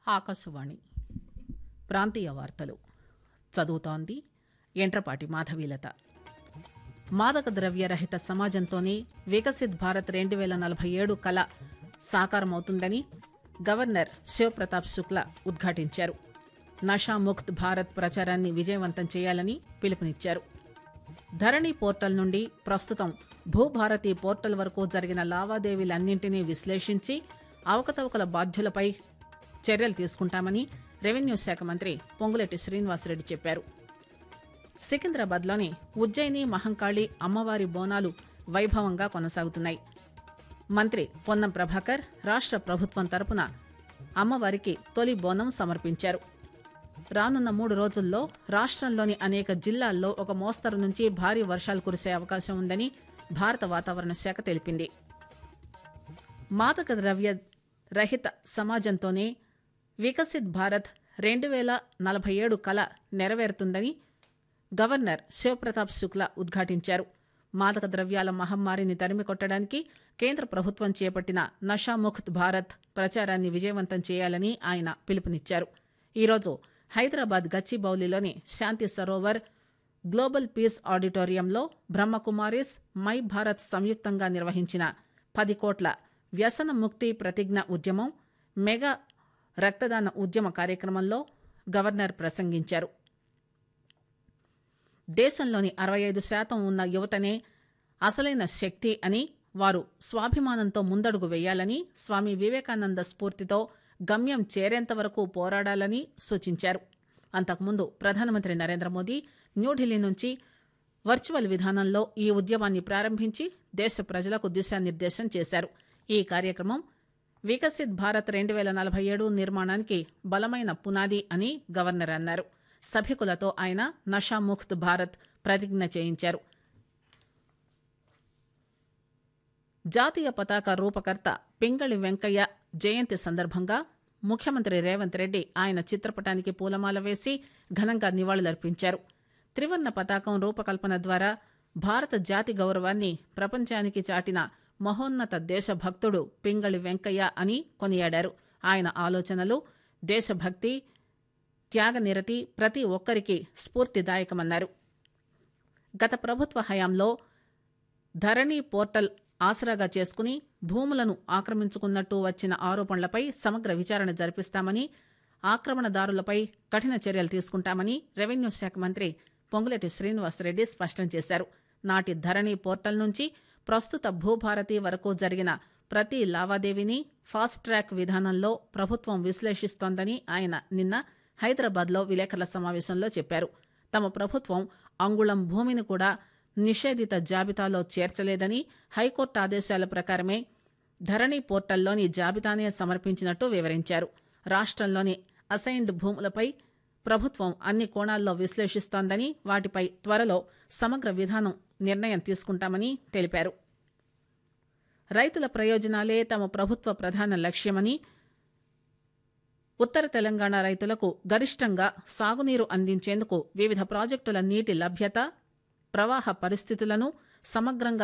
ఆకాశవాణి ప్రాంతీయ వార్తలు చదువుతోంది ఎంట్రపాటి మాధవీలత మాదక ద్రవ్య రహిత సమాజంతోనే వికసిత్ భారత్ రెండు పేల నలభై ఏడు కల సాకారమవుతుందని గవర్నర్ శివప్రతాప్ శుక్లా ఉద్ఘాటించారు నషాముక్త్ భారత్ ప్రచారాన్ని విజయవంతం చేయాలని పిలుపునిచ్చారు ధరణి పోర్టల్ నుండి ప్రస్తుతం భూభారతి పోర్టల్ వరకు జరిగిన లావాదేవీలన్నింటినీ విశ్లేషించి అవకతవకల బాధ్యులపై చర్యలు తీసుకుంటామని రెవెన్యూ శాఖ మంత్రి పొంగులేటి శ్రీనివాసరెడ్డి చెప్పారు సికింద్రాబాద్లోని ఉజ్జయిని మహంకాళి అమ్మవారి బోనాలు వైభవంగా కొనసాగుతున్నాయి మంత్రి పొన్నం ప్రభాకర్ రాష్ట్ర ప్రభుత్వం తరపున అమ్మవారికి తొలి బోనం సమర్పించారు రానున్న మూడు రోజుల్లో రాష్ట్రంలోని అనేక జిల్లాల్లో ఒక మోస్తరు నుంచి భారీ వర్షాలు కురిసే అవకాశం ఉందని భారత వాతావరణ శాఖ తెలిపింది మాదక ద్రవ్య రహిత సమాజంతోనే వికసిత్ భారత్ రెండు వేల నలభై ఏడు కల నెరవేరుతుందని గవర్నర్ శివప్రతాప్ శుక్లా ఉద్ఘాటించారు మాదక ద్రవ్యాల మహమ్మారిని తరిమికొట్టడానికి కేంద్ర ప్రభుత్వం చేపట్టిన నషాముక్త్ భారత్ ప్రచారాన్ని విజయవంతం చేయాలని ఆయన పిలుపునిచ్చారు ఈరోజు హైదరాబాద్ గచ్చిబౌలిలోని శాంతి సరోవర్ గ్లోబల్ పీస్ ఆడిటోరియంలో బ్రహ్మకుమారిస్ మై భారత్ సంయుక్తంగా నిర్వహించిన పది కోట్ల వ్యసన ముక్తి ప్రతిజ్ఞ ఉద్యమం మెగా రక్తదాన ఉద్యమ కార్యక్రమంలో గవర్నర్ ప్రసంగించారు దేశంలోని అరవై ఐదు శాతం ఉన్న యువతనే అసలైన శక్తి అని వారు స్వాభిమానంతో ముందడుగు వేయాలని స్వామి వివేకానంద స్ఫూర్తితో గమ్యం చేరేంత వరకు పోరాడాలని సూచించారు అంతకుముందు ప్రధానమంత్రి నరేంద్ర మోదీ న్యూఢిల్లీ నుంచి వర్చువల్ విధానంలో ఈ ఉద్యమాన్ని ప్రారంభించి దేశ ప్రజలకు దిశానిర్దేశం చేశారు ఈ కార్యక్రమం వికసిత్ భారత్ రెండు వేల నలభై ఏడు నిర్మాణానికి బలమైన పునాది అని గవర్నర్ అన్నారు సభికులతో ఆయన నషాముక్త్ భారత్ ప్రతిజ్ఞ చేయించారు జాతీయ పతాక రూపకర్త పింగళి వెంకయ్య జయంతి సందర్భంగా ముఖ్యమంత్రి రేవంత్ రెడ్డి ఆయన చిత్రపటానికి పూలమాల వేసి ఘనంగా నివాళులర్పించారు త్రివర్ణ పతాకం రూపకల్పన ద్వారా భారత జాతి గౌరవాన్ని ప్రపంచానికి చాటిన మహోన్నత దేశభక్తుడు పింగళి వెంకయ్య అని కొనియాడారు ఆయన ఆలోచనలు దేశభక్తి త్యాగనిరతి ప్రతి ఒక్కరికి స్ఫూర్తిదాయకమన్నారు గత ప్రభుత్వ హయాంలో ధరణి పోర్టల్ ఆసరాగా చేసుకుని భూములను ఆక్రమించుకున్నట్టు వచ్చిన ఆరోపణలపై సమగ్ర విచారణ జరిపిస్తామని ఆక్రమణదారులపై కఠిన చర్యలు తీసుకుంటామని రెవెన్యూ శాఖ మంత్రి పొంగులేటి శ్రీనివాసరెడ్డి స్పష్టం చేశారు నాటి ధరణి పోర్టల్ నుంచి ప్రస్తుత భూభారతి వరకు జరిగిన ప్రతి లావాదేవీని ఫాస్ట్ ట్రాక్ విధానంలో ప్రభుత్వం విశ్లేషిస్తోందని ఆయన నిన్న హైదరాబాద్లో విలేకరుల సమావేశంలో చెప్పారు తమ ప్రభుత్వం అంగుళం భూమిని కూడా నిషేధిత జాబితాలో చేర్చలేదని హైకోర్టు ఆదేశాల ప్రకారమే ధరణి పోర్టల్లోని జాబితానే సమర్పించినట్టు వివరించారు రాష్ట్రంలోని అసైన్డ్ భూములపై ప్రభుత్వం అన్ని కోణాల్లో విశ్లేషిస్తోందని వాటిపై త్వరలో సమగ్ర విధానం నిర్ణయం తీసుకుంటామని తెలిపారు రైతుల ప్రయోజనాలే తమ ప్రభుత్వ ప్రధాన లక్ష్యమని ఉత్తర తెలంగాణ రైతులకు గరిష్టంగా సాగునీరు అందించేందుకు వివిధ ప్రాజెక్టుల నీటి లభ్యత ప్రవాహ పరిస్థితులను సమగ్రంగా